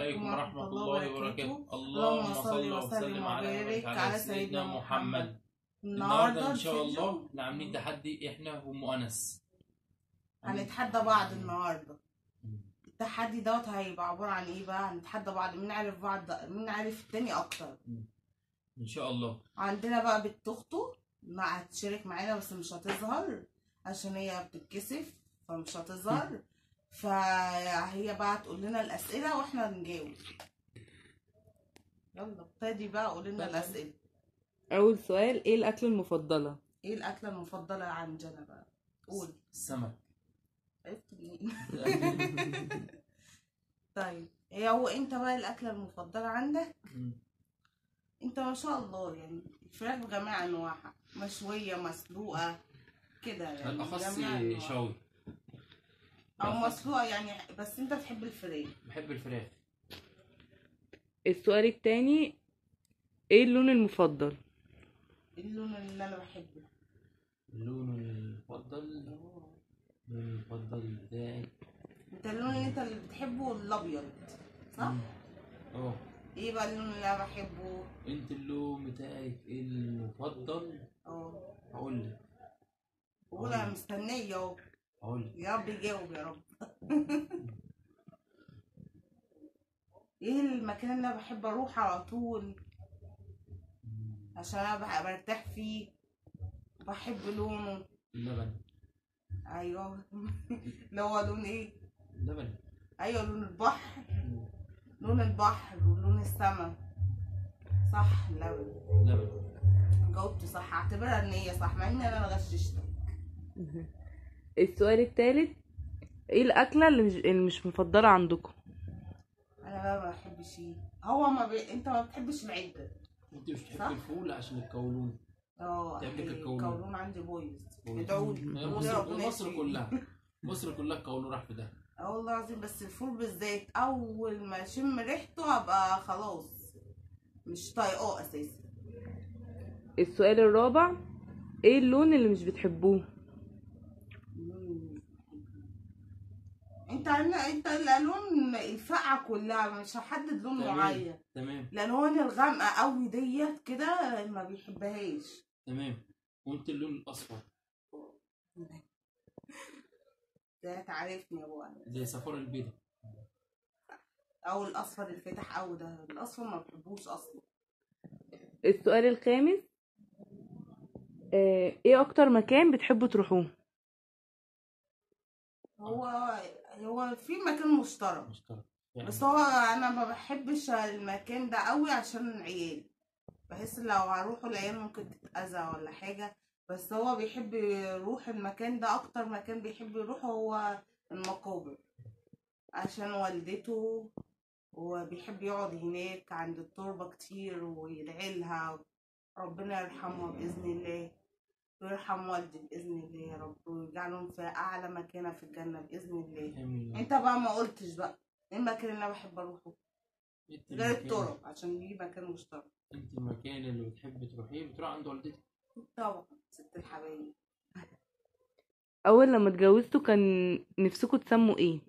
عليكم ورحمة الله وبركاته اللهم صل وسلم وبارك على سيدنا محمد النهارده إن شاء الله احنا عاملين تحدي إحنا وأم أنس هنتحدى بعض النهارده التحدي دوت هيبقى عبارة عن ايه بقى هنتحدى بعض مين عارف بعض مين عارف التاني اكتر إن شاء الله عندنا بقى بنت اخته ما هتشارك معانا بس مش هتظهر عشان هي بتتكسف فمش هتظهر فهي بقى تقول لنا الاسئله واحنا نجاوب يلا ابتدي بقى قول لنا الاسئله أول سؤال إيه الأكلة المفضلة؟ ايه الاكله المفضله عندنا بقى قول السمك عرفت منين طيب هي هو انت بقى الاكله المفضله عندك انت ما شاء الله يعني الفراخ بجميع انواعها مشويه مسلوقه كده يعني الأخص جميع أنواعها. شوي او مسلوقه يعني بس انت بتحب الفراخ بحب الفراخ السؤال التاني إيه اللون المفضل؟ اللون اللي انا بحبه اللون المفضل اللون المفضل بتاعي انت اللون اللي انت اللي بتحبه الابيض صح اه ايه بقى اللون اللي انا بحبه انت اللون بتاعك المفضل اه هقول لك قول انا مستنيه اهو هقول لك يا رب يجاوب يا رب ايه المكان اللي انا بحب اروح على طول عشان انا بح- برتاح فيه بحب لونه اللبن ايوه اللي هو لون ايه اللبن ايوه لون البحر لون البحر ولون السما صح لبن اللبن جاوبت صح اعتبرها ان هي صح مع ان انا غششتك السؤال التالت إيه الأكلة اللي مش, اللي مش مفضلة عندكم؟ انا بقى ما بحبش ايه هو ما بي... انت ما بتحبش العده انت مش صح. بتحب الفول عشان الكولون اه تعمل لك أكيد. الكولون. الكولون عندي بايظ ادعوا لي هي قولوا يا مصر ربنا مصر يشفيه. كلها مصر كلها الكولون راح في ده اه والله العظيم بس الفول بالذات اول ما اشم ريحته ابقى خلاص مش طايقاه اساسا السؤال الرابع إيه اللون اللي مش بتحبوه؟ مم. انت عنا انت الالوان الفاقعه كلها مش هحدد لون تمام. معين تمام الالوان الغامقه قوي ديت كده ما بيحبهاش تمام وانت اللون الاصفر ده تعرفني يا ابو أنس. زي صفار البيضة او الاصفر الفاتح قوي ده الاصفر ما بحبوش اصلا السؤال الخامس آه، إيه أكتر مكان بتحبوا تروحوه؟ هو هو في مكان مشترك مشترك يعني بس هو انا ما بحبش المكان ده قوي عشان العيال بحس لو هروحوا العيال ممكن تتأذى ولا حاجة بس هو بيحب يروح المكان ده اكتر مكان بيحب يروحه هو المقابر عشان والدته وبيحب يقعد هناك عند التربة كتير ويدعي لها ربنا يرحمها بإذن الله ويرحم والدي بإذن الله يا رب ويجعلهم في أعلى مكانة في الجنة بإذن الله آمين. انت بقى ما قلتش بقى ايه المكان اللي انا بحب اروحه انت غير المكان- الطرق عشان دي مكان مشترك انت المكان اللي بتحب تروحيه بتروح عند والدتك طبعا ست الحبايب أول لما اتجوزتوا كان نفسكوا تسموا إيه؟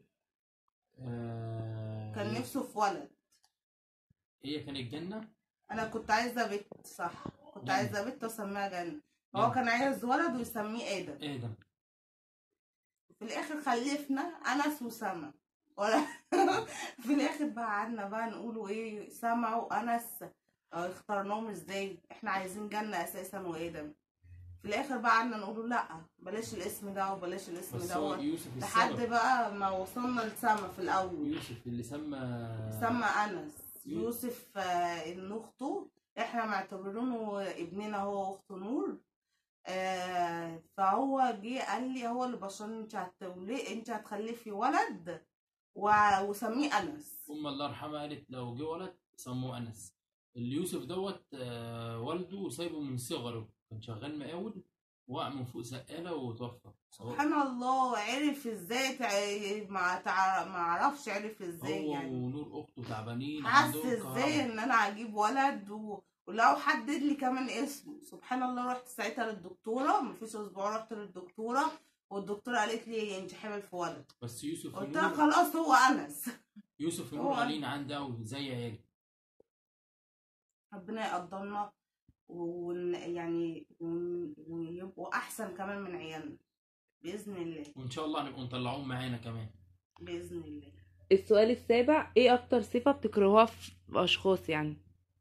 آه... كان نفسه في ولد هي كانت جنة انا كنت عايزه بنت صح كنت جنة. عايزه بنت واسميها جنة هو جنة. كان عايز ولد ويسميه ادم ادم في الاخر خلفنا انس وسما ولا في الاخر بقى قعدنا بقى نقولوا ايه سما وانس اه، اخترناهم ازاي احنا عايزين جنة اساسا وادم في الاخر بقى قعدنا نقولوا لا بلاش الاسم ده وبلاش الاسم بس هو ده يوسف لحد السبب بقى ما وصلنا لسما في الاول يوسف اللي سمى سمى انس يو- يوسف آه، ابن اخته احنا معتبرينه ابننا هو واخته نور آه، فهو جه قال لي هو اللي بشرني انت هتولي انت هتخلفي ولد و- وسميه انس ام الله يرحمها قالت لو جه ولد سموه انس اليوسف دوت آه، والده سايبه من صغره كان شغال مقاول وقع من فوق سقاله وتوفى سبحان الله عرف ازاي تع- ما تع- ما اعرفش عرف ازاي هو يعني ونور اخته تعبانين حس عندهم ازاي كهرباء. ان انا هجيب ولد و... ولو حدد لي كمان اسمه سبحان الله رحت ساعتها للدكتوره مفيش اسبوع رحت للدكتوره والدكتوره قالت لي انت حامل في ولد بس يوسف قلت لها ونور خلاص هو انس يوسف هو ونور أنا. غاليين عندي قوي زي عيالي ربنا يقدرنا ون يعني ون- ويبقوا احسن كمان من عيالنا باذن الله وان شاء الله هنبقى نطلعوهم معانا كمان باذن الله السؤال السابع ايه اكتر صفة بتكرهوها في اشخاص يعني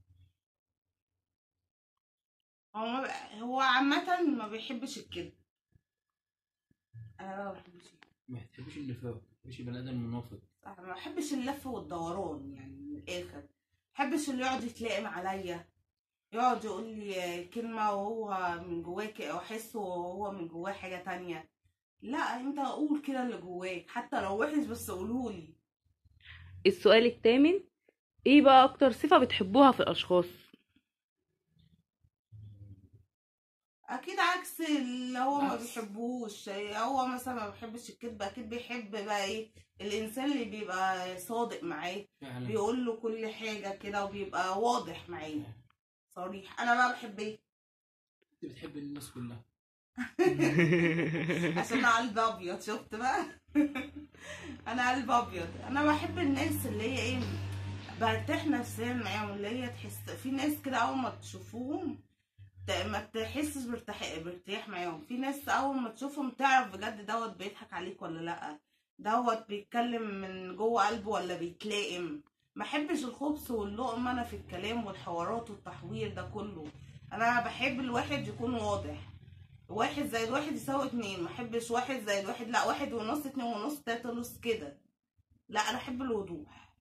هو ما ب- هو عامه ما بيحبش الكذب انا ما بحبش الكذب. ما تحبش النفاق ما تحبش البني ادم المنافق أنا ما بحبش اللف والدوران يعني من الاخر ما بحبش اللي يقعد يتلائم عليا يقعد يقول لي كلمة وهو من جواك او احسه وهو من جواه حاجة تانية لا انت قول كده اللي جواك حتى لو وحش بس قولولي السؤال الثامن ايه بقى اكتر صفة بتحبوها في الاشخاص اكيد عكس اللي هو ما عكس. بيحبوش هو مثلا ما بيحبش الكذب اكيد بيحب بقى ايه الانسان اللي بيبقى صادق معاه فعلا بيقول له كل حاجة كده وبيبقى واضح معاه صريح انا بقى بحب ايه انت بتحب الناس كلها عشان انا قلبي ابيض شفت بقى انا قلبي ابيض انا بحب الناس اللي هي ايه برتاح نفسيا معاهم اللي هي تحس في ناس كده اول ما تشوفوهم ت- ما تحسش بارتاح بارتياح معاهم في ناس اول ما تشوفهم تعرف بجد دوت بيضحك عليك ولا لا دوت بيتكلم من جوه قلبه ولا بيتلائم ما احبش الخبث واللقم انا في الكلام والحوارات والتحوير ده كله انا بحب الواحد يكون واضح واحد زائد واحد يساوي اتنين ما احبش واحد زائد واحد لا واحد ونص اتنين ونص تلاته ونص كده لا انا احب الوضوح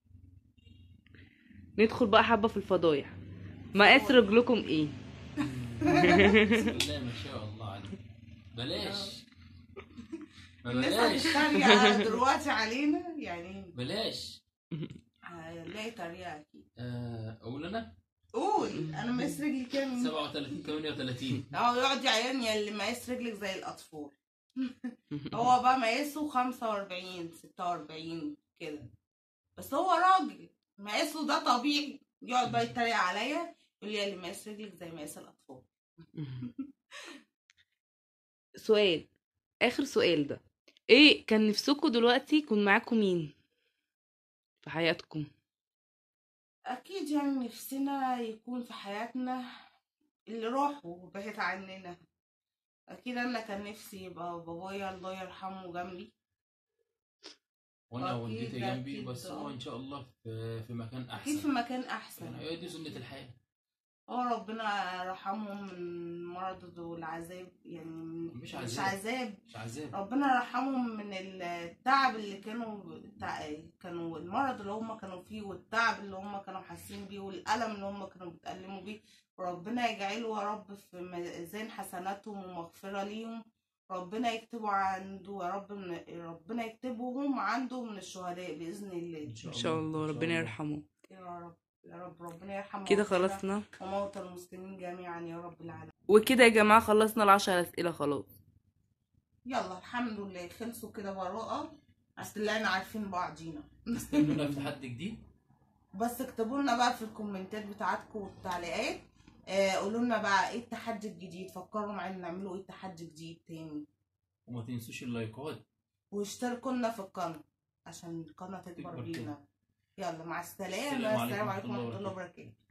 ندخل بقى حبة في الفضايح مقاس رجلكم ايه بسم الله ما شاء الله عليك بلاش ما الناس بلاش هتتريق دلوقتي علينا يعني بلاش هنلاقي تريقة اكيد آه، اقول انا قول انا مقاس رجلي كام 37 38 اه يقعد يعيرني يا اللي مقاس رجلك زي الاطفال هو بقى مقاسه 45 46 كده بس هو راجل مقاسه ده طبيعي يقعد بقى يتريق عليا يقول لي يا اللي مقاس رجلك زي مقاس الاطفال سؤال اخر سؤال ده ايه كان نفسكم دلوقتي يكون معاكم مين في حياتكم اكيد يعني نفسنا يكون في حياتنا اللي راحوا وبعد عننا اكيد انا كان نفسي يبقى بابايا الله يرحمه جنبي وانا أكيد، والدتي جنبي أكيد، بس هو آه. ان شاء الله في في مكان اكيد في احسن مكان احسن يعني هي دي سنة الحياة اه ربنا يرحمهم من مرض والعذاب يعني من- مش مش عذاب. عذاب مش عذاب ربنا يرحمهم من التعب اللي كانوا تع- كانوا المرض اللي هم كانوا فيه والتعب اللي هم كانوا حاسين بيه والألم اللي هم كانوا بيتألموا بيه وربنا يجعله يا رب في ميزان حسناتهم ومغفرة ليهم ربنا يكتبه عنده يا رب من ربنا يكتبهم عنده من الشهداء بإذن الله ان شاء الله ربنا يرحمه يا رب يا رب ربنا يرحمه كده ويغفره خلصنا وموتى المسلمين جميعا يا رب العالمين وكده يا جماعة خلصنا العشر اسئلة خلاص يلا الحمد لله خلصوا كده براءة اصل احنا عارفين بعضينا استنونا في تحدي جديد بس اكتبوا لنا بقى في الكومنتات بتاعتكم والتعليقات آه قولوا لنا بقى ايه التحدي الجديد فكروا معانا نعملوا ايه تحدي جديد تاني وما تنسوش اللايكات واشتركوا لنا في القناة عشان القناة تكبر تكبر بينا كده. يلا مع السلامة السلام عليكم السلام ورحمة عليكم الله ورحمة الله وبركاته